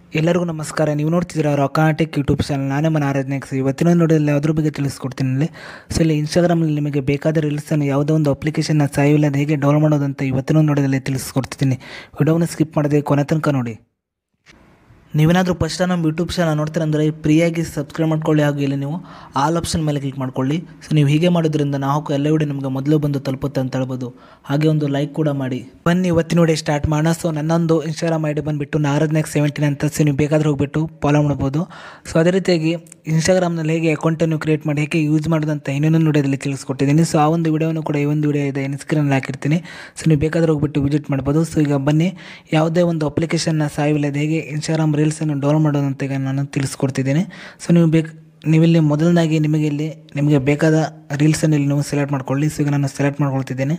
ಎಲ್ಲರಿಗೂ ನಮಸ್ಕಾರ ನೀವು ನೋಡ್ತಿದ್ದೀರಾ ರಾಕಾಟಿಕ್ ಯೂಟ್ಯೂಬ್ ಚಾನಲ್ ನಾನೇ ಮನ ಆರಾಧನೆಕ್ಸ್ ಇವತ್ತಿನ ನೋಡಿದಲ್ಲಿ ಅದ್ರ ಬಗ್ಗೆ ತಿಳಿಸ್ಕೊಡ್ತೀನಿ ಇಲ್ಲಿ ಸೊ ಇಲ್ಲಿ ಇನ್ಸ್ಟಾಗ್ರಾಮಲ್ಲಿ ನಿಮಗೆ ಬೇಕಾದ ರೀಲ್ಸನ್ನು ಯಾವುದೋ ಒಂದು ಅಪ್ಲಿಕೇಶನ್ನ ಸಾಯಿಲ್ಲದೆ ಹೇಗೆ ಡೌನ್ಲೋಡ್ ಮಾಡೋದಂತ ಇವತ್ತಿನ ನೋಡೋದಲ್ಲಿ ತಿಳಿಸ್ಕೊಡ್ತಿದ್ದೀನಿ ವಿಡಿಯೋನ ಸ್ಕಿಪ್ ಮಾಡದೆ ಕೊನೆ ತನಕ ನೋಡಿ ನೀವೇನಾದರೂ ಫಸ್ಟ್ ನಮ್ಮ ಯೂಟ್ಯೂಬ್ ಚಾನಲ್ ನೋಡ್ತೀರಂದರೆ ಫ್ರೀಯಾಗಿ ಸಬ್ಸ್ಕ್ರೈಬ್ ಮಾಡ್ಕೊಳ್ಳಿ ಹಾಗೂ ಇಲ್ಲಿ ನೀವು ಆಲ್ ಆಪ್ಷನ್ ಮೇಲೆ ಕ್ಲಿಕ್ ಮಾಡ್ಕೊಳ್ಳಿ ಸೊ ನೀವು ಹೀಗೆ ಮಾಡೋದ್ರಿಂದ ನಾವು ಹಾಕೋ ಎಲ್ಲ ವಿಡಿಯೋ ನಿಮಗೆ ಮೊದಲು ಬಂದು ತಲುಪುತ್ತೆ ಅಂತ ಹೇಳ್ಬೋದು ಹಾಗೆ ಒಂದು ಲೈಕ್ ಕೂಡ ಮಾಡಿ ಬನ್ನಿ ಇವತ್ತಿನ ವಿಡಿಯೋ ಸ್ಟಾರ್ಟ್ ಮಾಡೋಣ ಸೊ ನನ್ನೊಂದು ಇನ್ಸ್ಟಾಗ್ರಾಮ್ ಐ ಡಿ ಬಂದುಬಿಟ್ಟು ನಾರದ್ನಾಗ್ ಸೆವೆಂಟೀನ್ ಅಂತ ಸೊ ನೀವು ಬೇಕಾದ್ರೆ ಹೋಗ್ಬಿಟ್ಟು ಫಾಲೋ ಮಾಡ್ಬೋದು ಸೊ ಅದೇ ರೀತಿಯಾಗಿ ಇನ್ಸ್ಟಾಗ್ರಾಮ್ನಲ್ಲಿ ಹೇಗೆ ಅಕೌಂಟನ್ನು ಕ್ರಿಯೇಟ್ ಮಾಡಿ ಹೇಗೆ ಯೂಸ್ ಮಾಡೋದಂತ ಇನ್ನೊಂದು ವಿಡಿಯೋದಲ್ಲಿ ತಿಳಿಸ್ಕೊಟ್ಟಿದ್ದೀನಿ ಸೊ ಆ ಒಂದು ವಿಡಿಯೋನು ಕೂಡ ಈ ಒಂದು ವಿಡಿಯೋ ಇದೆ ಇನ್ಸ್ಕ್ರೀನಲ್ಲಿ ಹಾಕಿರ್ತೀನಿ ಸೊ ನೀವು ಬೇಕಾದ್ರೆ ಹೋಗ್ಬಿಟ್ಟು ವಿಸಿಟ್ ಮಾಡ್ಬೋದು ಸೊ ಈಗ ಬನ್ನಿ ಯಾವುದೇ ಒಂದು ಅಪ್ಲಿಕೇಶನ್ನ ಸಾಯಿಲ್ಲದೆ ಹೇಗೆ ಇನ್ಸ್ಟಾಗ್ರಾಮ್ ರೀಲ್ಸನ್ನು ಡೌನ್ಲೋಡ್ ಮಾಡೋದಂತ ಈಗ ನಾನು ತಿಳಿಸ್ಕೊಡ್ತಿದ್ದೀನಿ ಸೊ ನೀವು ಬೇಕು ನೀವಿಲ್ಲಿ ಮೊದಲನಾಗಿ ನಿಮಗೆ ಇಲ್ಲಿ ನಿಮಗೆ ಬೇಕಾದ ರೀಲ್ಸನ್ನು ಇಲ್ಲಿ ನೀವು ಸೆಲೆಕ್ಟ್ ಮಾಡ್ಕೊಳ್ಳಿ ಸೊ ಈಗ ನಾನು ಸೆಲೆಕ್ಟ್ ಮಾಡ್ಕೊಳ್ತಿದ್ದೇನೆ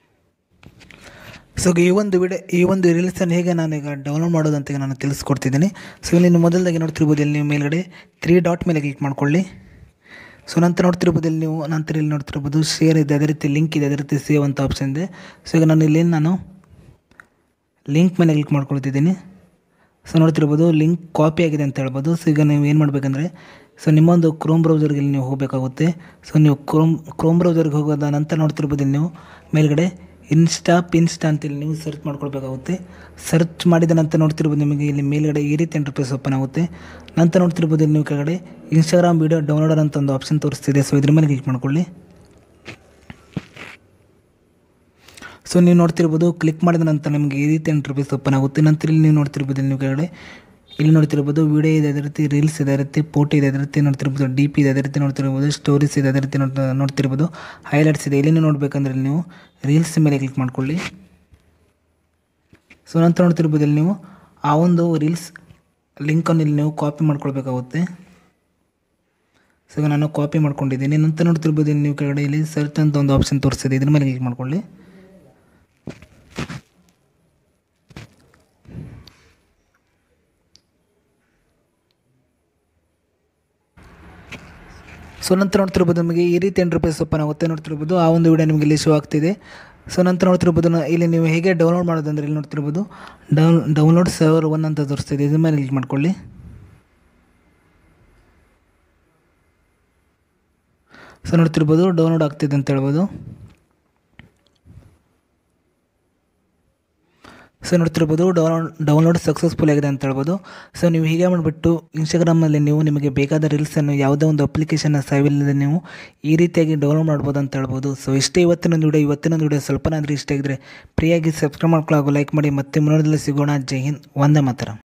ಸೊ ಈ ಒಂದು ವಿಡಿಯೋ ಈ ಒಂದು ರೀಲ್ಸನ್ನು ಹೇಗೆ ನಾನು ಈಗ ಡೌನ್ಲೋಡ್ ಮಾಡೋದಂತ ಈಗ ನಾನು ತಿಳಿಸ್ಕೊಡ್ತಿದ್ದೀನಿ ಸೊ ಇಲ್ಲಿ ನೀವು ಮೊದಲದಾಗಿ ನೋಡ್ತಿರ್ಬೋದು ಇಲ್ಲಿ ನೀವು ಮೇಲ್ಗಡೆ ತ್ರೀ ಡಾಟ್ ಮೇಲೆ ಕ್ಲಿಕ್ ಮಾಡ್ಕೊಳ್ಳಿ ಸೊ ನಂತರ ನೋಡ್ತಿರ್ಬೋದು ಇಲ್ಲಿ ನೀವು ನಂತರ ಇಲ್ಲಿ ನೋಡ್ತಿರ್ಬೋದು ಶೇರ್ ಇದೆ ಅದೇ ರೀತಿ ಲಿಂಕ್ ಇದೆ ಅದೇ ರೀತಿ ಸೇವ್ ಅಂತ ಆಪ್ಷನ್ ಇದೆ ಸೊ ಈಗ ನಾನು ಇಲ್ಲಿ ನಾನು ಲಿಂಕ್ ಮೇಲೆ ಕ್ಲಿಕ್ ಮಾಡ್ಕೊಳ್ತಿದ್ದೀನಿ ಸೊ ನೋಡ್ತಿರ್ಬೋದು ಲಿಂಕ್ ಕಾಪಿ ಆಗಿದೆ ಅಂತ ಹೇಳ್ಬೋದು ಸೊ ಈಗ ನೀವು ಏನು ಮಾಡಬೇಕಂದ್ರೆ ಸೊ ನಿಮ್ಮೊಂದು ಕ್ರೋಮ್ ಬ್ರೌಸರ್ಗೆ ಇಲ್ಲಿ ನೀವು ಹೋಗಬೇಕಾಗುತ್ತೆ ಸೊ ನೀವು ಕ್ರೋಮ್ ಕ್ರೋಮ್ ಬ್ರೌಸರ್ಗೆ ಹೋಗೋದ ನಂತರ ನೋಡ್ತಿರ್ಬೋದು ಇಲ್ಲಿ ನೀವು ಮೇಲ್ಗಡೆ ಇನ್ಸ್ಟಾ ಪಿನ್ಸ್ಟಾ ಅಂತೇಳಿ ನೀವು ಸರ್ಚ್ ಮಾಡ್ಕೊಳ್ಬೇಕಾಗುತ್ತೆ ಸರ್ಚ್ ಮಾಡಿದ ನಂತರ ನೋಡ್ತಿರ್ಬೋದು ನಿಮಗೆ ಇಲ್ಲಿ ಮೇಲ್ಗಡೆ ಈ ರೀತಿ ಇಂಟರ್ಫೇಸ್ ಓಪನ್ ಆಗುತ್ತೆ ನಂತರ ನೋಡ್ತಿರ್ಬೋದು ಇಲ್ಲಿ ನೀವು ಕೆಳಗಡೆ ಇನ್ಸ್ಟಾಗ್ರಾಮ್ ವೀಡಿಯೋ ಡೌನ್ಲೋಡರ್ ಅಂತ ಒಂದು ಆಪ್ಷನ್ ತೋರಿಸ್ತಿದೆ ಸೊ ಇದ್ರ ಮೇಲೆ ಕ್ಲಿಕ್ ಮಾಡ್ಕೊಳ್ಳಿ ಸೊ ನೀವು ನೋಡ್ತಿರ್ಬೋದು ಕ್ಲಿಕ್ ಮಾಡಿದ ನಂತರ ನಿಮಗೆ ಈ ರೀತಿ ಇಂಟರ್ಫೇಸ್ ಓಪನ್ ಆಗುತ್ತೆ ನಂತರ ಇಲ್ಲಿ ನೀವು ನೋಡ್ತಿರ್ಬೋದು ನೀವು ಕೆಳಗಡೆ ಇಲ್ಲಿ ನೋಡ್ತಿರ್ಬೋದು ವಿಡಿಯೋ ಇದೆ ಅದೇ ರೀತಿ ರೀಲ್ಸ್ ಇದೆ ಅದೇ ರೀತಿ ಫೋಟೋ ಇದೆ ಅದೇ ರೀತಿ ನೋಡ್ತಿರ್ಬೋದು ಡಿ ಪಿ ಇದೆ ಅದೇ ರೀತಿ ನೋಡ್ತಿರ್ಬೋದು ಸ್ಟೋರೀಸ್ ಇದೆ ಅದೇ ರೀತಿ ನೋಡ್ ನೋಡ್ತಿರ್ಬೋದು ಹೈಲೈಟ್ಸ್ ಇದೆ ಇಲ್ಲಿ ನೋಡಬೇಕಂದ್ರೆ ಇಲ್ಲಿ ನೀವು ರೀಲ್ಸ್ ಮೇಲೆ ಕ್ಲಿಕ್ ಮಾಡ್ಕೊಳ್ಳಿ ಸೊ ನಂತರ ನೋಡ್ತಿರ್ಬೋದು ಇಲ್ಲಿ ನೀವು ಆ ಒಂದು ರೀಲ್ಸ್ ಲಿಂಕನ್ನು ಇಲ್ಲಿ ನೀವು ಕಾಪಿ ಮಾಡ್ಕೊಳ್ಬೇಕಾಗುತ್ತೆ ಸೊ ಈಗ ನಾನು ಕಾಪಿ ಮಾಡ್ಕೊಂಡಿದ್ದೀನಿ ನಂತರ ನೋಡ್ತಿರ್ಬೋದು ಇಲ್ಲಿ ನೀವು ಕೆಳಗಡೆ ಇಲ್ಲಿ ಸರ್ಚ್ ಅಂತ ಒಂದು ಆಪ್ಷನ್ ತೋರಿಸ್ತಿದೆ ಇದ್ರ ಮೇಲೆ ಕ್ಲಿಕ್ ಮಾಡ್ಕೊಳ್ಳಿ ಸೊ ನಂತರ ನೋಡ್ತಿರ್ಬೋದು ನಮಗೆ ಈ ರೀತಿ ಇಂಟರ್ಫೇಸ್ ಓಪನ್ ಆಗುತ್ತೆ ನೋಡ್ತಿರ್ಬೋದು ಆ ಒಂದು ವಿಡಿಯೋ ನಿಮಗೆ ಇಲ್ಲಿ ಶೋ ಆಗ್ತಿದೆ ಸೊ ನಂತರ ನೋಡ್ತಿರ್ಬೋದು ನ- ಇಲ್ಲಿ ನೀವು ಹೇಗೆ ಡೌನ್ಲೋಡ್ ಮಾಡೋದಂದ್ರೆ ಇಲ್ಲಿ ನೋಡ್ತಿರ್ಬೋದು ಡೌನ್ ಡೌನ್ಲೋಡ್ ಸರ್ವರ್ ಒನ್ ಅಂತ ತೋರಿಸ್ತಿದೆ ಇದ್ರ ಮೇಲೆ ಕ್ಲಿಕ್ ಮಾಡ್ಕೊಳ್ಳಿ ಸೊ ನೋಡ್ತಿರ್ಬೋದು ಡೌನ್ಲೋಡ್ ಆಗ್ತಿದೆ ಅಂತ ಹೇಳ್ಬೋದು ಸೊ ನೋಡ್ತಿರ್ಬೋದು ಡೌನ್ಲೋಡ್ ಡೌನ್ಲೋಡ್ ಸಕ್ಸಸ್ಫುಲ್ ಆಗಿದೆ ಅಂತ ಹೇಳ್ಬೋದು ಸೊ ನೀವು ಹೀಗೆ ಮಾಡಿಬಿಟ್ಟು ಇನ್ಸ್ಟಾಗ್ರಾಮಲ್ಲಿ ನೀವು ನಿಮಗೆ ಬೇಕಾದ ರೀಲ್ಸನ್ನು ಯಾವುದೇ ಒಂದು ಅಪ್ಲಿಕೇಶನ್ನ ಸೇವಿಲ್ಲದೆ ನೀವು ಈ ರೀತಿಯಾಗಿ ಡೌನ್ಲೋಡ್ ಮಾಡ್ಬೋದು ಅಂತ ಹೇಳ್ಬೋದು ಸೊ ಇಷ್ಟೇ ಇವತ್ತಿನ ವಿಡಿಯೋ ಇವತ್ತಿನ ವಿಡಿಯೋ ಸ್ವಲ್ಪನಾದರೂ ಇಷ್ಟ ಆಗಿದ್ರೆ ಫ್ರೀಯಾಗಿ ಸಬ್ಸ್ಕ್ರೈಬ್ ಮಾಡ್ಕೊಳ್ಳೋ ಲೈಕ್ ಮಾಡಿ ಮತ್ತೆ ಮುಂದಿನಲ್ಲಿ ಸಿಗೋಣ ಜೈ ಹಿಂದ್ ಒಂದೇ ಮಾತ್ರ